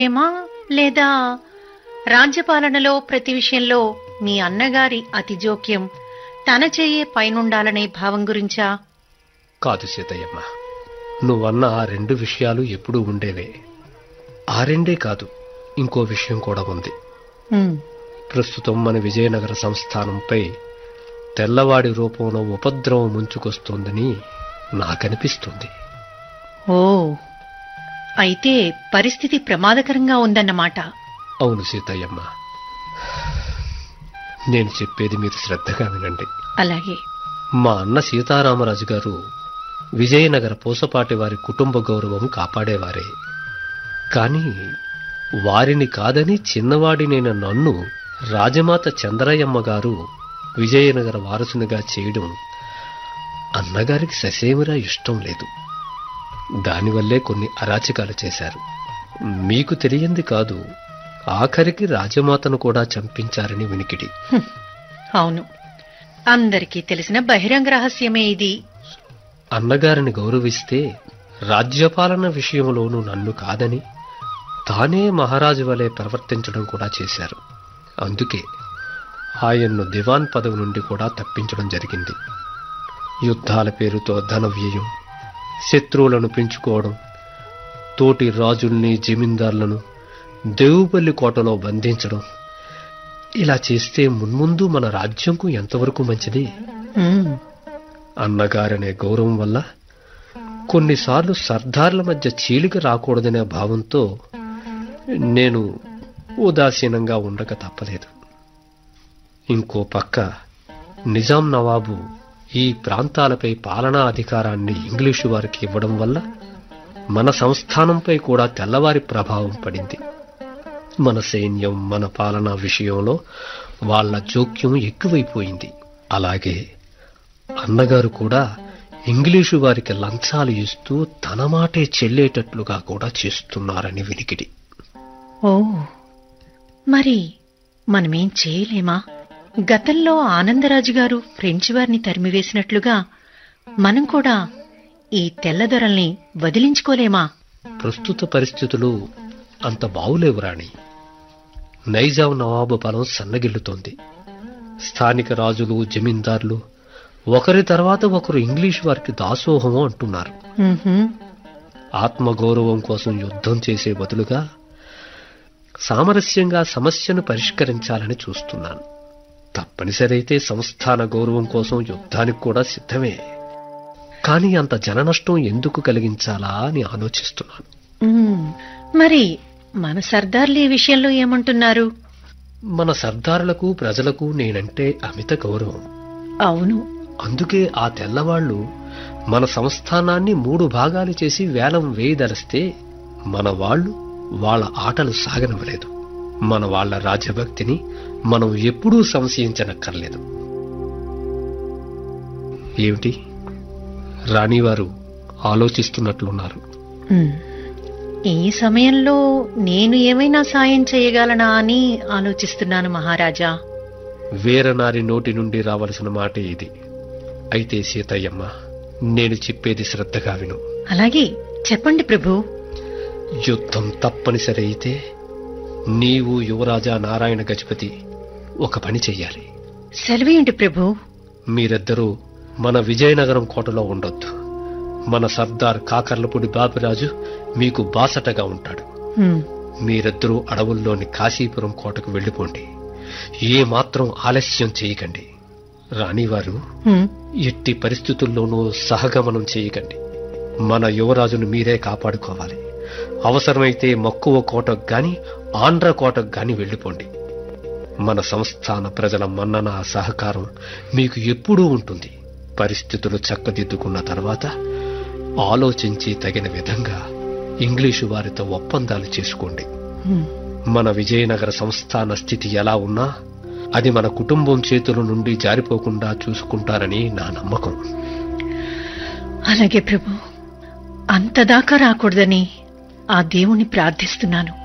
ఏమా లేదా రాజ్యపాలనలో ప్రతి విషయంలో మీ అన్నగారి అతి జోక్యం తన చేయే పైనుండాలనే భావం గురించా కాదు సీతయ్యమ్మ నువ్వన్న ఆ రెండు విషయాలు ఎప్పుడూ ఉండేవే ఆ రెండే కాదు ఇంకో విషయం కూడా ఉంది ఉమ్, ప్రస్తుతం మన విజయనగర సంస్థానంపై తెల్లవాడి రూపంలో ఉపద్రవం ముంచుకొస్తోందని నాకనిపిస్తుంది ఓ అయితే పరిస్థితి ప్రమాదకరంగా ఉందన్నమాట అవును సీతయ్యమ్మ నేను చెప్పేది మీరు శ్రద్ధగా వినండి అలాగే మా అన్న సీతారామరాజు గారు విజయనగర పూసపాటి వారి కుటుంబ గౌరవం కాపాడేవారే కాని వారిని కాదని చిన్నవాడినైన నన్ను రాజమాత చంద్రయ్యమ్మ గారు విజయనగర వారసునిగా చేయడం అన్నగారికి ససేమిరా ఇష్టం లేదు దానివల్లే కొన్ని అరాచకాలు చేశారు మీకు తెలియంది కాదు ఆఖరికి రాజమాతను కూడా చంపించారని వినికిడి హ్మ్, అవును అందరికీ తెలిసిన బహిరంగ రహస్యమే ఇది అన్నగారిని గౌరవిస్తే రాజ్యపాలన విషయంలోనూ నన్ను కాదని తానే మహారాజు వలె ప్రవర్తించడం కూడా చేశారు అందుకే ఆయన్ను దివాన్ పదవి నుండి కూడా తప్పించడం జరిగింది యుద్ధాల పేరుతో ధన వ్యయం శత్రువులను పెంచుకోవడం తోటి రాజుల్ని జమీందార్లను దేవుపల్లి కోటలో బంధించడం ఇలా చేస్తే మున్ముందు మన రాజ్యంకు ఎంతవరకు మంచిది ఉమ్, అన్నగారనే గౌరవం వల్ల కొన్నిసార్లు సర్దార్ల మధ్య చీలిక రాకూడదనే భావంతో నేను ఉదాసీనంగా ఉండక తప్పలేదు ఇంకో పక్క నిజాం నవాబు ఈ ప్రాంతాలపై పాలనా అధికారాన్ని ఇంగ్లీషు వారికి ఇవ్వడం వల్ల మన సంస్థానంపై కూడా తెల్లవారి ప్రభావం పడింది మన సైన్యం మన పాలనా విషయంలో వాళ్ళ జోక్యం ఎక్కువైపోయింది అలాగే అన్నగారు కూడా ఇంగ్లీషు వారికి లంచాలు ఇస్తూ తన మాటే చెల్లేటట్లుగా కూడా చేస్తున్నారని వినికిడి ఓ మరి మనమేం చేయలేమా గతంలో ఆనందరాజు గారు ఫ్రెంచ్ వారిని తరిమివేసినట్లుగా మనం కూడా ఈ తెల్లదొరల్ని వదిలించుకోలేమా ప్రస్తుత పరిస్థితులు అంత బావులేవు రాణి నైజాం నవాబు బలం సన్నగిల్లుతోంది స్థానిక రాజులు జమీందార్లు ఒకరి తర్వాత ఒకరు ఇంగ్లీష్ వారికి దాసోహము అంటున్నారు ఉహుం, ఆత్మగౌరవం కోసం యుద్ధం చేసే బదులుగా సామరస్యంగా సమస్యను పరిష్కరించాలని చూస్తున్నాను తప్పనిసరైతే సంస్థాన గౌరవం కోసం యుద్ధానికి కూడా సిద్ధమే కానీ అంత జననష్టం ఎందుకు కలిగించాలా అని ఆలోచిస్తున్నాను ఉమ్, మరి మన సర్దార్లు ఈ విషయంలో ఏమంటున్నారు మన సర్దారులకు ప్రజలకు నేనంటే అమిత గౌరవం అవును అందుకే ఆ తెల్లవాళ్లు మన సంస్థానాన్ని మూడు భాగాలు చేసి వేలం వేయదలిస్తే మన వాళ్ళు వాళ్ళ ఆటలు సాగనివ్వలేదు మన వాళ్ళ రాజభక్తిని మనం ఎప్పుడూ సంశయించనక్కర్లేదు ఏమిటి రాణివారు ఆలోచిస్తున్నట్లున్నారు ఉమ్, ఈ సమయంలో నేను ఏమైనా సాయం చేయగలనా అని ఆలోచిస్తున్నాను మహారాజా వీరనారి నోటి నుండి రావలసిన మాట ఇది అయితే సీతయ్యమ్మ నేను చెప్పేది శ్రద్ధగా విను అలాగే చెప్పండి ప్రభు యుద్ధం తప్పనిసరి అయితే నీవు యువరాజా నారాయణ గజపతి ఒక పని చెయ్యాలి సెలవేయండి ప్రభు మీరిద్దరూ మన విజయనగరం కోటలో ఉండొద్దు మన సర్దార్ కాకర్లపూడి బాపిరాజు మీకు బాసటగా ఉంటాడు ఉమ్, మీరిద్దరూ అడవుల్లోని కాశీపురం కోటకు వెళ్ళిపోండి ఏ మాత్రం ఆలస్యం చేయకండి రాణివారు ఉమ్, ఎట్టి పరిస్థితుల్లోనూ సహగమనం చేయకండి మన యువరాజును మీరే కాపాడుకోవాలి అవసరమైతే మక్కువ కోటకు గాని ఆంధ్ర కోటకు గాని వెళ్ళిపోండి మన సంస్థాన ప్రజల మన్నన సహకారం మీకు ఎప్పుడూ ఉంటుంది పరిస్థితులు చక్కదిద్దుకున్న తర్వాత ఆలోచించి తగిన విధంగా ఇంగ్లీషు వారితో ఒప్పందాలు చేసుకోండి ఉమ్. మన విజయనగర సంస్థాన స్థితి ఎలా ఉన్నా అది మన కుటుంబం చేతుల నుండి జారిపోకుండా చూసుకుంటారని నా నమ్మకం అలాగే ప్రభు అంతదాకా రాకూడదని ఆ దేవుణ్ణి ప్రార్థిస్తున్నాను